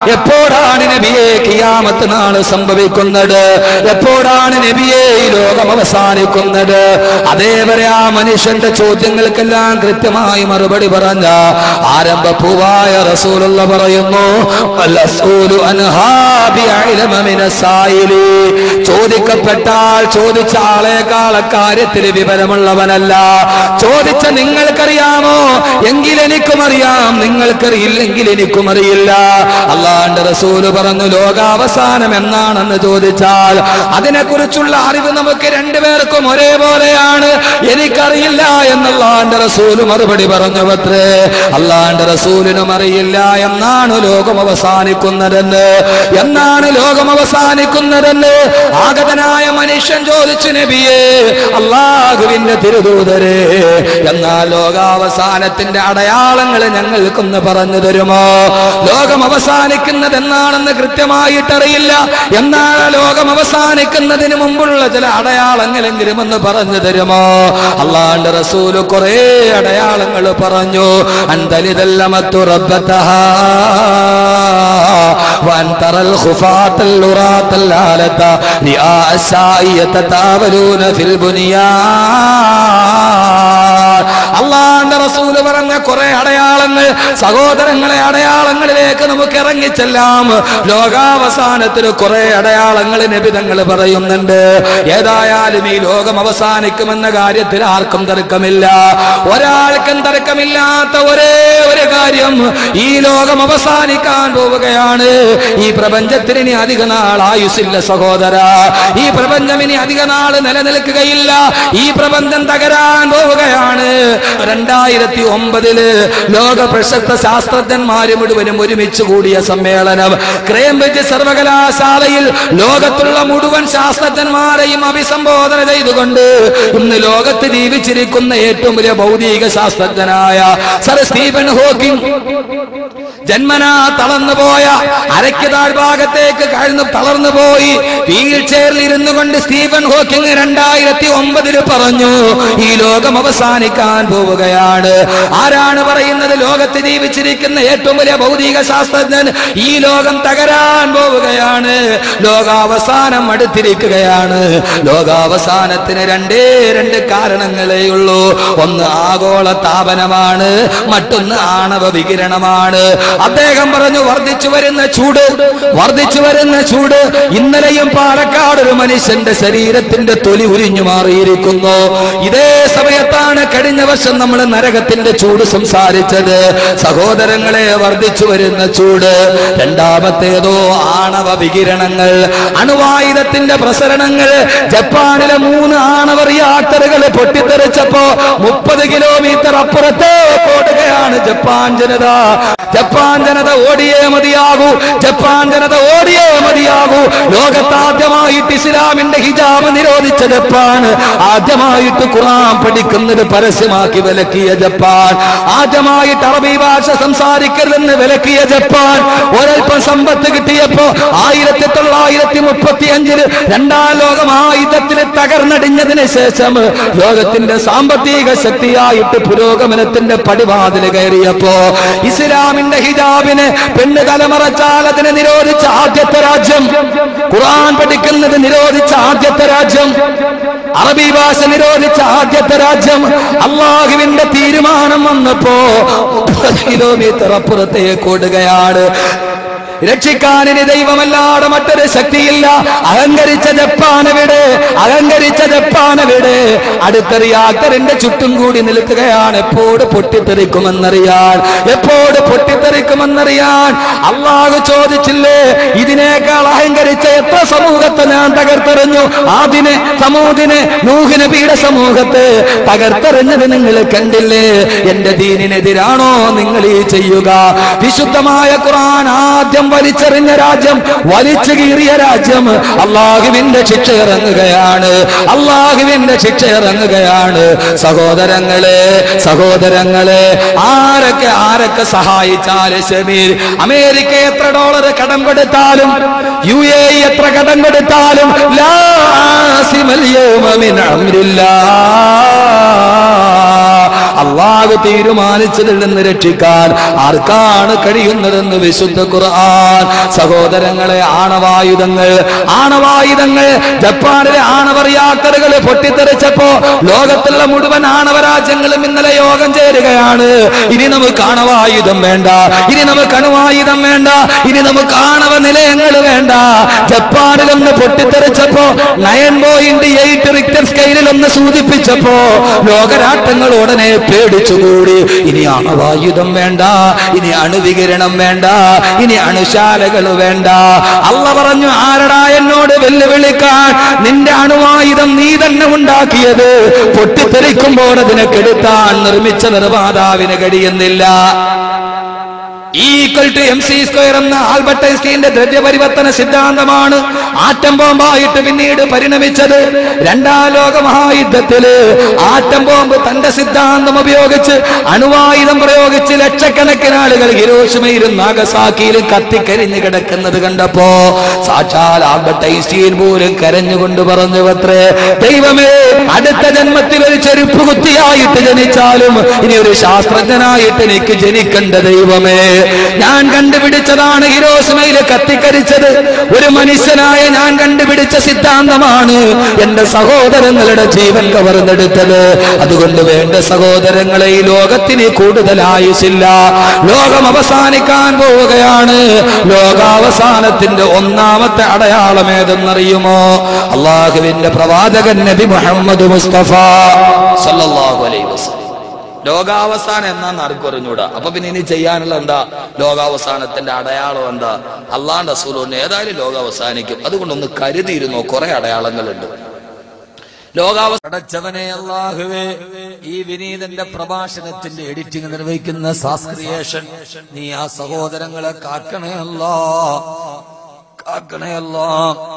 എപ്പോഴാണ് നബിയെ കിയാമത്ത് നാള് സംഭവിക്കുന്നത് എപ്പോഴാണ് നബിയെ ഈ ലോകം അവസാനിക്കുന്നത് അതേവരെ ആ മനുഷ്യന്റെ ചോദ്യങ്ങൾക്കെല്ലാം കൃത്യമായി മറുപടി പറഞ്ഞ ആരംഭ പൂവായ റസൂലുള്ള പറയുന്നു "വല്ലസൂലു അൻഹാ ബിഅലമ മിനസ്സായിലി." ചോദിക്കപ്പെട്ടാൽ ചോദിച്ച ആളെക്കാൾ അക്കാര്യത്തിൽ വിവരമുള്ളവനല്ല ചോദിച്ച നിങ്ങൾക്കറിയാമോ എങ്കിൽ എനിക്കും അറിയാം നിങ്ങൾക്കറിയില്ലെങ്കിൽ എനിക്കും അറിയില്ല അള്ളാന്റെ റസൂല് പറഞ്ഞു ലോകാവസാനം എന്നാണെന്ന് ചോദിച്ചാൽ അതിനെക്കുറിച്ചുള്ള അറിവ് നമുക്ക് രണ്ടുപേർക്കും ഒരേപോലെയാണ് എനിക്കറിയില്ല എന്നല്ലാന്റെ റസൂല് മറുപടി പറഞ്ഞു പത്രേ അള്ളാന്റെ റസൂലിനും അറിയില്ല എന്നാണ് ലോകം അവസാനിക്കുന്നതെന്ന് എന്നാണ് ലോകം അവസാനിക്കുന്നതെന്ന് ആഗതനായ മനുഷ്യൻ ചോദിച്ചു നബിയേ അള്ളാഹുവിന്റെ തിരുദൂതരെ എന്നാൽ ലോകാവസാനത്തിന്റെ അടയാളങ്ങൾ ഞങ്ങൾക്കൊന്ന് പറഞ്ഞു തരുമോ ലോകം അവസാനിക്കുന്നത് എന്നാണെന്ന് കൃത്യമായിട്ടറിയില്ല എന്നാൽ ലോകം അവസാനിക്കുന്നതിന് മുമ്പുള്ള ചില അടയാളങ്ങളെങ്കിലും ഒന്ന് പറഞ്ഞു തരുമോ അള്ളാന്റെ റസൂല് കുറെ അടയാളങ്ങൾ പറഞ്ഞു അന്തലിതല്ലമത്തു റബ്ബത്തഹാ وأن ترى الخفاة العراة الآلة رئاء الساء يتطاولون في البنيان അള്ളാന്റെ റസൂല് പറഞ്ഞ കുറെ അടയാളങ്ങൾ സഹോദരങ്ങളെ അടയാളങ്ങളിലേക്ക് നമുക്ക് ഇറങ്ങിച്ചെല്ലാം ലോകാവസാനത്തിൽ കുറെ അടയാളങ്ങൾ നബിതങ്ങൾ പറയുന്നുണ്ട് ഏതായാലും ഈ ലോകം അവസാനിക്കുമെന്ന കാര്യത്തിൽ ആർക്കും തർക്കമില്ല ഒരാൾക്കും തർക്കമില്ലാത്ത ഒരേ ഒരു കാര്യം ഈ ലോകം അവസാനിക്കാൻ പോവുകയാണ് ഈ പ്രപഞ്ചത്തിന് ഇനി അധിക നാൾ ആയുസില്ല സഹോദര ഈ പ്രപഞ്ചം ഇനി അധിക നാൾ നിലനിൽക്കുകയില്ല ഈ പ്രപഞ്ചം തകരാൻ പോവുകയാണ് രണ്ടായിരത്തി ഒമ്പതില് ലോക പ്രശസ്ത ശാസ്ത്രജ്ഞന്മാര് മുഴുവനും ഒരുമിച്ച് കൂടിയ സമ്മേളനം ക്രേംബ്രിഡ്ജ് സർവകലാശാലയിൽ ലോകത്തുള്ള മുഴുവൻ ശാസ്ത്രജ്ഞന്മാരെയും അഭിസംബോധന ചെയ്തുകൊണ്ട് ഇന്ന് ലോകത്ത് ജീവിച്ചിരിക്കുന്ന ഏറ്റവും വലിയ ഭൗതിക ശാസ്ത്രജ്ഞനായ സർ സ്റ്റീഫൻ ഹോക്കിംഗ് ജന്മനാ തളർന്നു പോയ അരയ്ക്ക് താഴ്ഭാഗത്തേക്ക് കഴിഞ്ഞു തളർന്നു പോയി വീൽ ചെയറിൽ ഇരുന്നു കൊണ്ട് സ്റ്റീഫൻ ഹോക്കിംഗ് രണ്ടായിരത്തി ഒമ്പതിൽ പറഞ്ഞു ഈ ലോകം അവസാനിക്കാൻ പോവുകയാണ് ആരാണ് പറയുന്നത് ലോകത്ത് ജീവിച്ചിരിക്കുന്ന ഏറ്റവും വലിയ ഭൗതിക ശാസ്ത്രജ്ഞൻ ഈ ലോകം തകരാൻ പോവുകയാണ് ലോകാവസാനം അടുത്തിരിക്കുകയാണ് ലോകാവസാനത്തിന് രണ്ടേ രണ്ട് കാരണങ്ങളേ ഉള്ളൂ ഒന്ന് ആഗോള താപനമാണ് മറ്റൊന്ന് ആണവ വികിരണമാണ് അദ്ദേഹം പറഞ്ഞു വർദ്ധിച്ചു വരുന്ന ചൂട് വർദ്ധിച്ചു വരുന്ന ചൂട് ഇന്നലെയും പാലക്കാട് ഒരു മനുഷ്യന്റെ ശരീരത്തിന്റെ തൊലി ഉരിഞ്ഞു മാറിയിരിക്കുന്നു ഇതേ സമയത്താണ് കഴിഞ്ഞ വർഷം നമ്മൾ നരകത്തിന്റെ ചൂട് സംസാരിച്ചത് സഹോദരങ്ങളെ വർദ്ധിച്ചു വരുന്ന ചൂട് രണ്ടാമത്തേതോ ആണവ വികിരണങ്ങൾ അണുവായുധത്തിന്റെ പ്രസരണങ്ങൾ ജപ്പാനിലെ മൂന്ന് ആണവ റിയാക്ടറുകൾ പൊട്ടിത്തെറിച്ചപ്പോ മുപ്പത് കിലോമീറ്റർ അപ്പുറത്ത് ഓടുകയാണ് ജപ്പാൻ ജനത ജപ്പാൻ ജനത ഓടിയേ മതിയാകൂ ജപ്പാൻ ജനത ഓടിയേ മതിയാകൂ ലോകത്താദ്യമായിട്ട് ഇസ്ലാമിന്റെ ഹിജാബ് നിരോധിച്ച ജപ്പാൻ ആദ്യമായിട്ട് ഖുറാൻ പഠിക്കുന്നത് പരസ്യമാക്കി വിലക്കിയ ജപ്പാൻ ആദ്യമായിട്ട് അറബി ഭാഷ സംസാരിക്കരുതെന്ന് വിലക്കിയ ജപ്പാൻ ഒരൽപ്പം സമ്പത്ത് കിട്ടിയപ്പോ ആയിരത്തി തൊള്ളായിരത്തി മുപ്പത്തി അഞ്ചില് രണ്ടാം ലോകം ആയുധത്തിൽ തകർന്നടിഞ്ഞതിന് ശേഷം ലോകത്തിന്റെ സാമ്പത്തിക ശക്തിയായിട്ട് പുരോഗമനത്തിന്റെ പടിവാതിൽ കയറിയപ്പോ ഇസ്ലാമിന്റെ ഹിജാബിന് പെണ്ണ് തലമറച്ചാൽ അതിനെ നിരോധിച്ച ആദ്യത്തെ രാജ്യം ഖുർആൻ പഠിക്കുന്നത് നിരോധിച്ച ആദ്യത്തെ രാജ്യം അറബി ഭാഷ നിരോധിച്ച ആദ്യത്തെ രാജ്യം അള്ളാഹുവിന്റെ തീരുമാനം വന്നപ്പോ മുപ്പത് കിലോമീറ്റർ അപ്പുറത്തേക്ക് ഓടുകയാണ് രക്ഷിക്കാനിന് ദൈവമല്ലാതെ മറ്റൊരു ശക്തിയില്ല അഹങ്കരിച്ച ജപ്പാനവിടെ അഹങ്കരിച്ച ജപ്പാനവിടെ അടുത്ത റിയാക്ടറിന്റെ ചുറ്റും കൂടി നിൽക്കുകയാണ് എപ്പോട് പൊട്ടിത്തെറിക്കുമെന്നറിയാൻ എപ്പോട് പൊട്ടിത്തെറിക്കുമെന്നറിയാൻ അള്ളാഹു ചോദിച്ചില്ലേ ഇതിനേക്കാൾ അഹങ്കരിച്ച എത്ര സമൂഹത്തെ ഞാൻ തകർത്തെറിഞ്ഞു ആദിനെ സമൂഹിനെ നൂഹിന് പീഡ സമൂഹത്തെ തകർത്തെറിഞ്ഞത് നിങ്ങൾ കണ്ടില്ലേ എന്റെ ദീനിനെതിരാണോ നിങ്ങൾ ഈ ചെയ്യുക വിശുദ്ധമായ ഖുർആൻ ആദ്യം വലിച്ചെറിഞ്ഞ രാജ്യം വലിച്ചു കീറിയ രാജ്യം അള്ളാഹുവിന്റെ ശിക്ഷ ഇറങ്ങുകയാണ് അള്ളാഹുവിന്റെ ശിക്ഷ ഇറങ്ങുകയാണ് സഹോദരങ്ങളെ സഹോദരങ്ങളെ ആരൊക്കെ ആരൊക്കെ സഹായിച്ചാലും ഷമീർ അമേരിക്ക എത്ര ഡോളർ കടം കൊടുത്താലും യു എ ഇ എത്ര കടം കൊടുത്താലും ലാ ആസിമൽ യൗമ മിൻ അംരില്ലാ അള്ളാഹു തീരുമാനിച്ചതിൽ നിന്ന് രക്ഷിക്കാൻ ആർക്കാണ് കഴിയുന്നതെന്ന് വിശുദ്ധ ഖുർആൻ സഹോദരങ്ങളെ ആണവായുധങ്ങൾ ആണവായുധങ്ങൾ ജപ്പാനിലെ ആണവ റിയാക്ടറുകൾ പൊട്ടിത്തെറിച്ചപ്പോ ലോകത്തുള്ള മുഴുവൻ ആണവ രാജ്യങ്ങളും ഇന്നലെ യോഗം ചേരുകയാണ് ഇനി നമുക്ക് ആണവായുധം വേണ്ട ഇനി നമുക്ക് അണുവായുധം വേണ്ട ഇനി നമുക്ക് ആണവ നിലയങ്ങൾ വേണ്ട ജപ്പാനിൽ ഒന്ന് പൊട്ടിത്തെറിച്ചപ്പോ നയൻ പോയിന്റ് എയ്റ്റ് റിക്ടർ സ്കെയിലിൽ ഒന്ന് സൂചിപ്പിച്ചപ്പോ ലോകരാഷ്ട്രങ്ങൾ ഉടനെ പേടിച്ചുകൂടി ഇനി ആണവായുധം വേണ്ട ഇനി അണുവികിരണം വേണ്ട ഇനി അണുശാലകൾ വേണ്ട അല്ല പറഞ്ഞു ആരടാ എന്നോട് വെല്ലുവിളിക്കാൻ നിന്റെ അണുവായുധം നീ തന്നെ ഉണ്ടാക്കിയത് പൊട്ടിത്തെറിക്കുമ്പോൾ അതിനെ കെടുത്താൻ നിർമ്മിച്ച നിർമ്മാതാവിന് കഴിയുന്നില്ല equal to M C square എന്ന ആൽബർട്ട് ഐൻസ്റ്റീന്റെ ദ്രവ്യപരിവർത്തന സിദ്ധാന്തമാണ് ആറ്റം ബോംബായിട്ട് പിന്നീട് പരിണമിച്ചത് രണ്ടാം ലോക മഹായുദ്ധത്തില് ആറ്റം ബോംബ് തന്റെ സിദ്ധാന്തം ഉപയോഗിച്ച് അണുവായുധം പ്രയോഗിച്ച് ലക്ഷക്കണക്കിന് ആളുകൾ ഹിരോഷിമയിലും നാഗസാക്കിയിലും കത്തിക്കരിഞ്ഞു കിടക്കുന്നത് കണ്ടപ്പോ സാക്ഷാൽ ആൽബർട്ട് ഐൻസ്റ്റീൻ പോലും കരഞ്ഞുകൊണ്ട് പറഞ്ഞു അത്രേ ദൈവമേ അടുത്ത ജന്മത്തിൽ ഒരു ചെരുപ്പ് കുത്തിയായിട്ട് ജനിച്ചാലും ഇനി ഒരു ശാസ്ത്രജ്ഞനായിട്ട് എനിക്ക് ജനിക്കണ്ട ദൈവമേ ഞാൻ കണ്ടുപിടിച്ചതാണ് ഹിരോസിമയില് കത്തിക്കരിച്ചത് ഒരു മനുഷ്യനായ ഞാൻ കണ്ടുപിടിച്ച സിദ്ധാന്തമാണ് എന്റെ സഹോദരങ്ങളുടെ ജീവൻ കവർന്നെടുത്തത് അതുകൊണ്ട് വേണ്ട സഹോദരങ്ങളെ ഈ ലോകത്തിന് കൂടുതൽ ആയുസില്ല ലോകം അവസാനിക്കാൻ പോവുകയാണ് ലോകാവസാനത്തിന്റെ ഒന്നാമത്തെ അടയാളം ഏതെന്നറിയുമോ അള്ളാഹുവിന്റെ പ്രവാചകൻ നബി മുഹമ്മദ് മുസ്തഫ സല്ലല്ലാഹു അലൈഹി വസല്ലം ലോകാവസാനം എന്നാന്ന് ആർക്കും അറിഞ്ഞൂടാ അപ്പൊ പിന്നെ ഇനി ചെയ്യാനുള്ള എന്താ ലോകാവസാനത്തിന്റെ അടയാളം എന്താ അള്ളാന്റെ റസൂലുണ്ട് ഏതായാലും ലോകം അവസാനിക്കും അതുകൊണ്ടൊന്ന് കരുതിയിരുന്നോ കുറെ അടയാളങ്ങളുണ്ട് ലോകാവസടച്ചവനെ അള്ളാഹുവേ ഈ വിനീതന്റെ പ്രഭാഷണത്തിന്റെ എഡിറ്റിംഗ് നിർവഹിക്കുന്ന സാസ്ക്രിയേഷൻ നീ ആ സഹോദരങ്ങളെ കാക്കണേ അല്ലാ കാക്കണേ അല്ലാ